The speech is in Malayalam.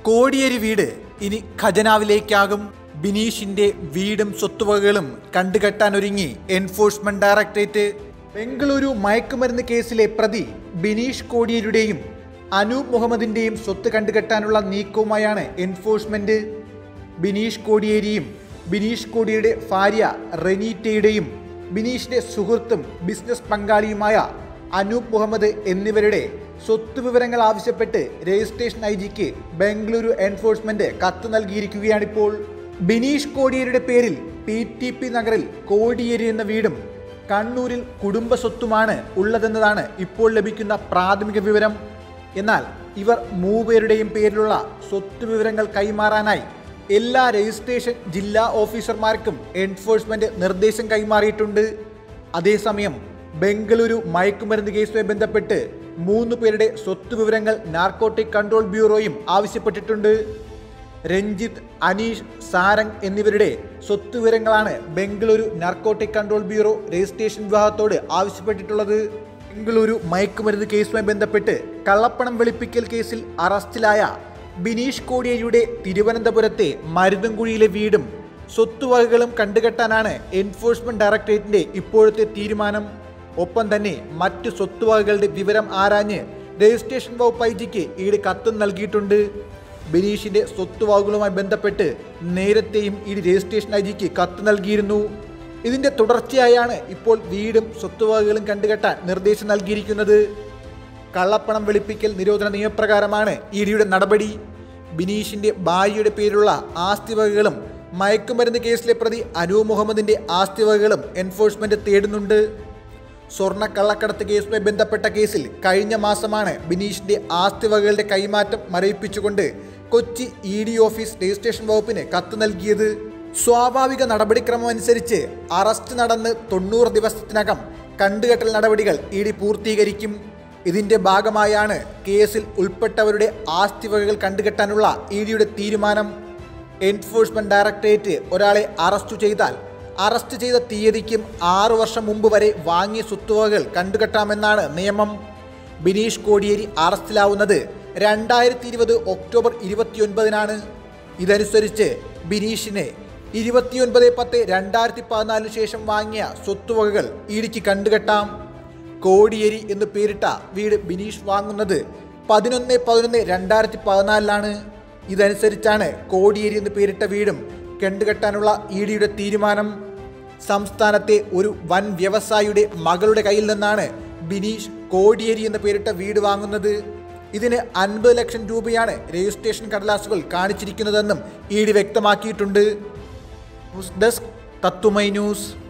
കോടിയേരി വീട് ഇനി ഖജനാവിലേക്കാകും ബിനീഷിന്റെ വീടും സ്വത്തുവകകളും കണ്ടുകെട്ടാനൊരുങ്ങി എൻഫോഴ്സ്മെന്റ് ഡയറക്ടറേറ്റ് ബംഗളൂരു മയക്കുമരുന്ന് കേസിലെ പ്രതി ബിനീഷ് കോടിയേരിയുടെയും അനൂപ് മുഹമ്മദിന്റെയും സ്വത്ത് കണ്ടുകെട്ടാനുള്ള നീക്കവുമായാണ് എൻഫോഴ്സ്മെന്റ് ബിനീഷ് കോടിയേരിയും ബിനീഷ് കോടിയുടെ ഭാര്യ റെനീറ്റയുടെയും ബിനീഷിന്റെ സുഹൃത്തും ബിസിനസ് പങ്കാളിയുമായ അനൂപ് മുഹമ്മദ് എന്നിവരുടെ സ്വത്ത് വിവരങ്ങൾ ആവശ്യപ്പെട്ട് രജിസ്ട്രേഷൻ ഐ ജിക്ക് ബംഗളൂരു എൻഫോഴ്സ്മെന്റ് കത്ത് നൽകിയിരിക്കുകയാണിപ്പോൾ ബിനീഷ് കോടിയേരിയുടെ പേരിൽ പി ടി പി നഗറിൽ കോടിയേരി എന്ന വീടും കണ്ണൂരിൽ കുടുംബ സ്വത്തുമാണ് ഉള്ളതെന്നതാണ് ഇപ്പോൾ ലഭിക്കുന്ന പ്രാഥമിക വിവരം എന്നാൽ ഇവർ മൂവരുടെയും പേരിലുള്ള സ്വത്ത് വിവരങ്ങൾ കൈമാറാനായി എല്ലാ രജിസ്ട്രേഷൻ ജില്ലാ ഓഫീസർമാർക്കും എൻഫോഴ്സ്മെന്റ് നിർദ്ദേശം കൈമാറിയിട്ടുണ്ട് അതേസമയം ബംഗളൂരു മയക്കുമരുന്ന് കേസുമായി ബന്ധപ്പെട്ട് മൂന്ന് പേരുടെ സ്വത്ത് വിവരങ്ങൾ നാർക്കോട്ടിക് കൺട്രോൾ ബ്യൂറോയും ആവശ്യപ്പെട്ടിട്ടുണ്ട് രഞ്ജിത്ത് അനീഷ് സാരംഗ് എന്നിവരുടെ സ്വത്ത് വിവരങ്ങളാണ് Bengaluru narcotic control bureau registration വിഭാഗത്തോട് ആവശ്യപ്പെട്ടിട്ടുള്ളത് ബംഗളൂരു മയക്കുമരുന്ന് കേസുമായി ബന്ധപ്പെട്ട് കള്ളപ്പണം വെളുപ്പിക്കൽ കേസിൽ അറസ്റ്റിലായ ബിനീഷ് കോടിയേരിയുടെ തിരുവനന്തപുരത്തെ മരുതൻകുഴിയിലെ വീടും സ്വത്തുവകകളും കണ്ടുകെട്ടാനാണ് എൻഫോഴ്സ്മെന്റ് ഡയറക്ടറേറ്റിന്റെ ഇപ്പോഴത്തെ തീരുമാനം ഒപ്പം തന്നെ മറ്റു സ്വത്തുവകകളുടെ വിവരം ആരാഞ്ഞ് രജിസ്ട്രേഷൻ വകുപ്പ് ഐ ജിക്ക് ഈട് കത്തും നൽകിയിട്ടുണ്ട് ബിനീഷിന്റെ സ്വത്തുവകകളുമായി ബന്ധപ്പെട്ട് നേരത്തെയും ഈ രജിസ്ട്രേഷൻ ഐ ജിക്ക് കത്ത് നൽകിയിരുന്നു ഇതിന്റെ തുടർച്ചയായാണ് ഇപ്പോൾ വീടും സ്വത്തുവകകളും കണ്ടുകെട്ടാൻ നിർദ്ദേശം നൽകിയിരിക്കുന്നത് കള്ളപ്പണം വെളുപ്പിക്കൽ നിരോധന നിയമപ്രകാരമാണ് ഇഡിയുടെ നടപടി ബിനീഷിന്റെ ഭാര്യയുടെ പേരിലുള്ള ആസ്തിവകകളും മയക്കുമരുന്ന് കേസിലെ പ്രതി അനൂപ് മുഹമ്മദിന്റെ ആസ്തിവകകളും എൻഫോഴ്സ്മെന്റ് തേടുന്നുണ്ട് സ്വർണ്ണ കള്ളക്കടത്ത് കേസുമായി ബന്ധപ്പെട്ട കേസിൽ കഴിഞ്ഞ മാസമാണ് ബിനീഷിന്റെ ആസ്തിവകകളുടെ കൈമാറ്റം മരവിപ്പിച്ചുകൊണ്ട് Kochi E D office registration വകുപ്പിന് കത്ത് നൽകിയത് സ്വാഭാവിക നടപടിക്രമം അനുസരിച്ച് അറസ്റ്റ് നടന്ന് തൊണ്ണൂറ് ദിവസത്തിനകം കണ്ടുകെട്ടൽ നടപടികൾ ഇ ഡി പൂർത്തീകരിക്കും ഇതിന്റെ ഭാഗമായാണ് കേസിൽ ഉൾപ്പെട്ടവരുടെ ആസ്തിവകകൾ കണ്ടുകെട്ടാനുള്ള ഇ ഡിയുടെ തീരുമാനം എൻഫോഴ്സ്മെന്റ് ഡയറക്ടറേറ്റ് ഒരാളെ അറസ്റ്റ് ചെയ്താൽ അറസ്റ്റ് ചെയ്ത തീയതിക്കും ആറു വർഷം മുമ്പ് വരെ വാങ്ങിയ സ്വത്തുവകകൾ കണ്ടുകെട്ടാമെന്നാണ് നിയമം ബിനീഷ് കോടിയേരി അറസ്റ്റിലാവുന്നത് രണ്ടായിരത്തി ഇരുപത് ഒക്ടോബർ ഇരുപത്തിയൊൻപതിനാണ് ഇതനുസരിച്ച് ബിനീഷിനെ ഇരുപത്തിയൊൻപത് പത്ത് രണ്ടായിരത്തി പതിനാലിന് ശേഷം വാങ്ങിയ സ്വത്തുവകകൾ ഇടിക്ക് കണ്ടുകെട്ടാം കോടിയേരി എന്ന് പേരിട്ട വീട് ബിനീഷ് വാങ്ങുന്നത് പതിനൊന്ന് പതിനൊന്ന് രണ്ടായിരത്തി പതിനാലിലാണ് ഇതനുസരിച്ചാണ് കോടിയേരി എന്ന് പേരിട്ട വീടും കണ്ടുകെട്ടാനുള്ള ഇ ഡിയുടെ തീരുമാനം സംസ്ഥാനത്തെ ഒരു വൻ വ്യവസായിയുടെ മകളുടെ കയ്യിൽ നിന്നാണ് ബിനീഷ് കോടിയേരി എന്ന് പേരിട്ട വീട് വാങ്ങുന്നത് ഇതിന് അൻപത് ലക്ഷം രൂപയാണ് രജിസ്ട്രേഷൻ കടലാസുകൾ കാണിച്ചിരിക്കുന്നതെന്നും ഇ ഡി വ്യക്തമാക്കിയിട്ടുണ്ട് ന്യൂസ് ഡെസ്ക് തത്തുമൈ ന്യൂസ്